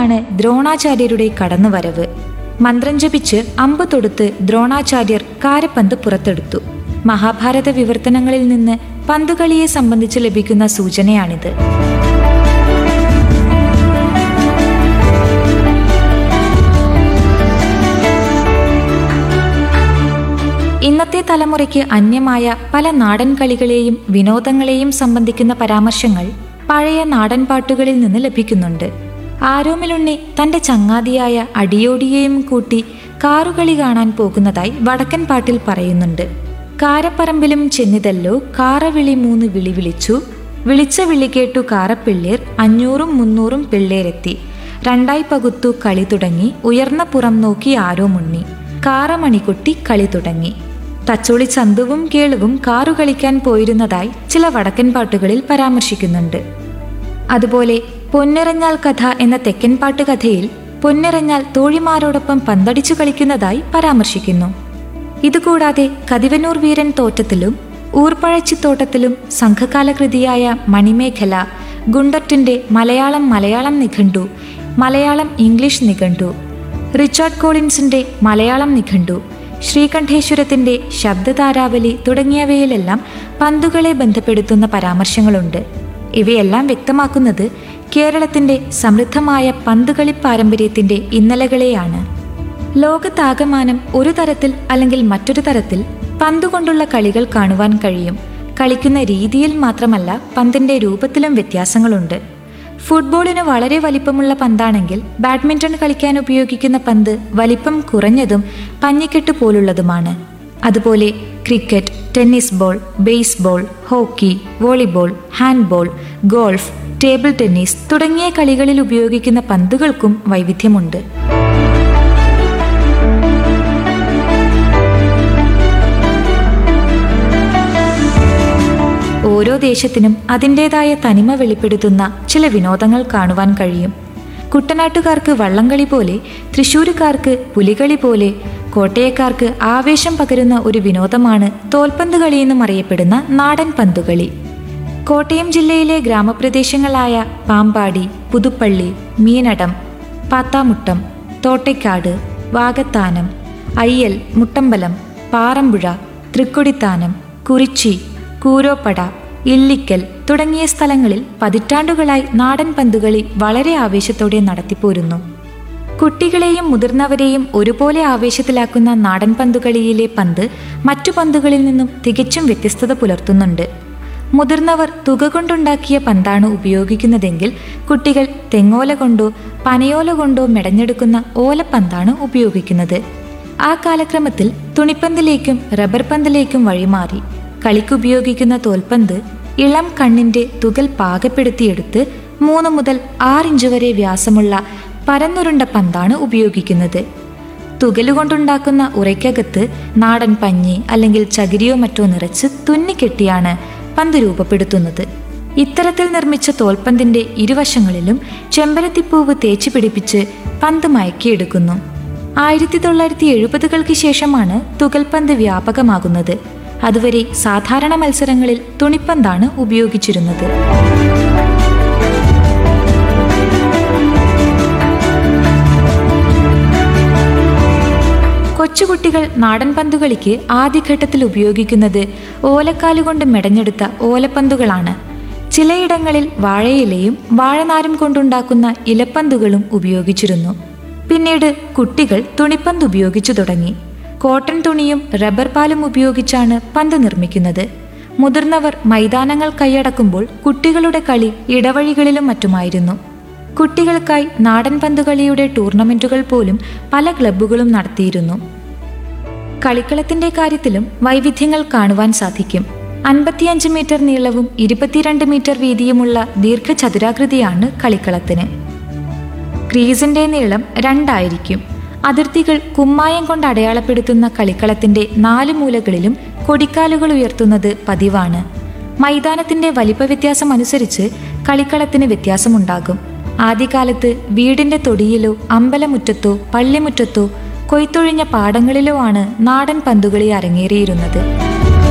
സമയത്താണ് ദ്രോണാചാര്യരുടെ കടന്നുവരവ് മന്ത്രം ജപിച്ച് അമ്പ് തൊടുത്ത് ദ്രോണാചാര്യർ കാരപ്പന്ത് പുറത്തെടുത്തു മഹാഭാരത വിവർത്തനങ്ങളിൽ നിന്ന് പന്തുകളിയെ സംബന്ധിച്ച് ലഭിക്കുന്ന സൂചനയാണിത് ഇന്നത്തെ തലമുറയ്ക്ക് അന്യമായ പല നാടൻ കളികളെയും വിനോദങ്ങളെയും സംബന്ധിക്കുന്ന പരാമർശങ്ങൾ പഴയ നാടൻ പാട്ടുകളിൽ നിന്ന് ലഭിക്കുന്നുണ്ട് ആരോമിലുണ്ണി തന്റെ ചങ്ങാതിയായ അടിയോടിയെയും കൂട്ടി കാറുകളി കാണാൻ പോകുന്നതായി വടക്കൻ പാട്ടിൽ പറയുന്നുണ്ട് കാരപ്പറമ്പിലും ചെന്നിതല്ലോ കാറവിളി മൂന്ന് വിളി വിളിച്ചു വിളിച്ച വിളി കേട്ടു കാറപ്പിള്ളിയർ അഞ്ഞൂറും മുന്നൂറും പിള്ളേരെത്തി രണ്ടായി പകുത്തു കളി തുടങ്ങി ഉയർന്ന പുറം നോക്കി ആരോ മുണ്ണി കാറമണിക്കുട്ടി കളി തുടങ്ങി തച്ചോളി ചന്തുവും കേളുവും കാറു കളിക്കാൻ പോയിരുന്നതായി ചില വടക്കൻ പാട്ടുകളിൽ പരാമർശിക്കുന്നുണ്ട് അതുപോലെ പൊന്നിറഞ്ഞാൽ കഥ എന്ന തെക്കൻ പാട്ട് കഥയിൽ പൊന്നിറഞ്ഞാൽ തോഴിമാരോടൊപ്പം പന്തടിച്ചു കളിക്കുന്നതായി പരാമർശിക്കുന്നു ഇതുകൂടാതെ കതിവനൂർ വീരൻ തോറ്റത്തിലും ഊർപ്പഴച്ചിത്തോട്ടത്തിലും സംഘകാല കൃതിയായ മണിമേഖല ഗുണ്ടറ്റിന്റെ മലയാളം മലയാളം നിഘണ്ടു മലയാളം ഇംഗ്ലീഷ് നിഘണ്ടു റിച്ചാർഡ് കോളിൻസിന്റെ മലയാളം നിഘണ്ടു ശ്രീകണ്ഠേശ്വരത്തിന്റെ ശബ്ദതാരാവലി തുടങ്ങിയവയിലെല്ലാം പന്തുകളെ ബന്ധപ്പെടുത്തുന്ന പരാമർശങ്ങളുണ്ട് ഇവയെല്ലാം വ്യക്തമാക്കുന്നത് കേരളത്തിന്റെ സമൃദ്ധമായ പന്തുകളി പാരമ്പര്യത്തിന്റെ ഇന്നലകളെയാണ് ലോകത്താകമാനം ഒരു തരത്തിൽ അല്ലെങ്കിൽ മറ്റൊരു തരത്തിൽ പന്തുകൊണ്ടുള്ള കളികൾ കാണുവാൻ കഴിയും കളിക്കുന്ന രീതിയിൽ മാത്രമല്ല പന്തിന്റെ രൂപത്തിലും വ്യത്യാസങ്ങളുണ്ട് ഫുട്ബോളിന് വളരെ വലിപ്പമുള്ള പന്താണെങ്കിൽ ബാഡ്മിന്റൺ കളിക്കാൻ ഉപയോഗിക്കുന്ന പന്ത് വലിപ്പം കുറഞ്ഞതും പഞ്ഞിക്കെട്ട് പോലുള്ളതുമാണ് അതുപോലെ cricket tennis ball baseball hockey volleyball handball golf table tennis തുടങ്ങിയ കളികളിൽ ഉപയോഗിക്കുന്ന പന്തുകൾക്കും വൈവിധ്യമുണ്ട് ഓരോ ദേശത്തിനും അതിൻ്റെതായ തനിമ വെളിപ്പെടുത്തുന്ന ചില വിനോദങ്ങൾ കാണുവാൻ കഴിയും കുട്ടനാട്ടുകാർക്ക് വള്ളംകളി പോലെ തൃശ്ശൂരുകാർക്ക് പുലികളി പോലെ കോട്ടയക്കാർക്ക് ആവേശം പകരുന്ന ഒരു വിനോദമാണ് തോൽപന്ത് കളി എന്നും അറിയപ്പെടുന്ന നാടൻ പന്തുകളി കോട്ടയം ജില്ലയിലെ ഗ്രാമപ്രദേശങ്ങളായ പാമ്പാടി പുതുപ്പള്ളി മീനടം പാത്താമുട്ടം തോട്ടയ്ക്കാട് വാകത്താനം അയ്യൽ മുട്ടമ്പലം പാറമ്പുഴ തൃക്കൊടിത്താനം കുറിച്ചി കൂരോപ്പട ഇല്ലിക്കൽ തുടങ്ങിയ സ്ഥലങ്ങളിൽ പതിറ്റാണ്ടുകളായി നാടൻ പന്തുകളി വളരെ ആവേശത്തോടെ നടത്തിപ്പോരുന്നു കുട്ടികളെയും മുതിർന്നവരെയും ഒരുപോലെ ആവേശത്തിലാക്കുന്ന നാടൻ പന്തുകളിയിലെ പന്ത് മറ്റു പന്തുകളിൽ നിന്നും തികച്ചും വ്യത്യസ്തത പുലർത്തുന്നുണ്ട് മുതിർന്നവർ തുക കൊണ്ടുണ്ടാക്കിയ പന്താണ് ഉപയോഗിക്കുന്നതെങ്കിൽ കുട്ടികൾ തെങ്ങോല കൊണ്ടോ പനയോല കൊണ്ടോ മെടഞ്ഞെടുക്കുന്ന ഓലപ്പന്താണ് ഉപയോഗിക്കുന്നത് ആ കാലക്രമത്തിൽ തുണിപ്പന്തിലേക്കും റബ്ബർ പന്തിലേക്കും വഴിമാറി കളിക്കുപയോഗിക്കുന്ന തോൽപ്പന്ത് ഇളം കണ്ണിന്റെ തുകൽ പാകപ്പെടുത്തിയെടുത്ത് മൂന്ന് മുതൽ ആറിഞ്ച് വരെ വ്യാസമുള്ള പരന്നുരുണ്ട പന്താണ് ഉപയോഗിക്കുന്നത് തുകലുകൊണ്ടുണ്ടാക്കുന്ന ഉറയ്ക്കകത്ത് നാടൻ പഞ്ഞി അല്ലെങ്കിൽ ചകിരിയോ മറ്റോ നിറച്ച് തുന്നിക്കെട്ടിയാണ് പന്ത് രൂപപ്പെടുത്തുന്നത് ഇത്തരത്തിൽ നിർമ്മിച്ച തോൽപ്പന്തിന്റെ ഇരുവശങ്ങളിലും ചെമ്പരത്തിപ്പൂവ് തേച്ചു പിടിപ്പിച്ച് പന്ത് മയക്കിയെടുക്കുന്നു ആയിരത്തി തൊള്ളായിരത്തി എഴുപതുകൾക്ക് ശേഷമാണ് തുകൽപന്ത് വ്യാപകമാകുന്നത് അതുവരെ സാധാരണ മത്സരങ്ങളിൽ തുണിപ്പന്താണ് ഉപയോഗിച്ചിരുന്നത് കൊച്ചുകുട്ടികൾ നാടൻ പന്തുകളിക്ക് ആദ്യഘട്ടത്തിൽ ഉപയോഗിക്കുന്നത് ഓലക്കാലുകൊണ്ട് മെടഞ്ഞെടുത്ത ഓലപ്പന്തുകളാണ് ചിലയിടങ്ങളിൽ വാഴയിലയും വാഴനാരും കൊണ്ടുണ്ടാക്കുന്ന ഇലപ്പന്തുകളും ഉപയോഗിച്ചിരുന്നു പിന്നീട് കുട്ടികൾ തുണിപ്പന്ത് ഉപയോഗിച്ചു തുടങ്ങി കോട്ടൺ തുണിയും റബ്ബർ പാലും ഉപയോഗിച്ചാണ് പന്ത് നിർമ്മിക്കുന്നത് മുതിർന്നവർ മൈതാനങ്ങൾ കൈയടക്കുമ്പോൾ കുട്ടികളുടെ കളി ഇടവഴികളിലും മറ്റുമായിരുന്നു കുട്ടികൾക്കായി നാടൻ പന്തുകളിയുടെ ടൂർണമെന്റുകൾ പോലും പല ക്ലബ്ബുകളും നടത്തിയിരുന്നു കളിക്കളത്തിന്റെ കാര്യത്തിലും വൈവിധ്യങ്ങൾ കാണുവാൻ സാധിക്കും അൻപത്തിയഞ്ച് മീറ്റർ നീളവും ഇരുപത്തിരണ്ട് മീറ്റർ വീതിയുമുള്ള ദീർഘചതുരാകൃതിയാണ് കളിക്കളത്തിന് ക്രീസിന്റെ നീളം രണ്ടായിരിക്കും അതിർത്തികൾ കുമ്മായം കൊണ്ട് അടയാളപ്പെടുത്തുന്ന കളിക്കളത്തിന്റെ നാല് മൂലകളിലും കൊടിക്കാലുകൾ ഉയർത്തുന്നത് പതിവാണ് മൈതാനത്തിന്റെ വലിപ്പ വ്യത്യാസം അനുസരിച്ച് കളിക്കളത്തിന് വ്യത്യാസമുണ്ടാകും ആദ്യകാലത്ത് വീടിന്റെ തൊടിയിലോ അമ്പലമുറ്റത്തോ പള്ളിമുറ്റത്തോ കൊയ്ത്തൊഴിഞ്ഞ പാടങ്ങളിലോ ആണ് നാടൻ പന്തുകളി അരങ്ങേറിയിരുന്നത്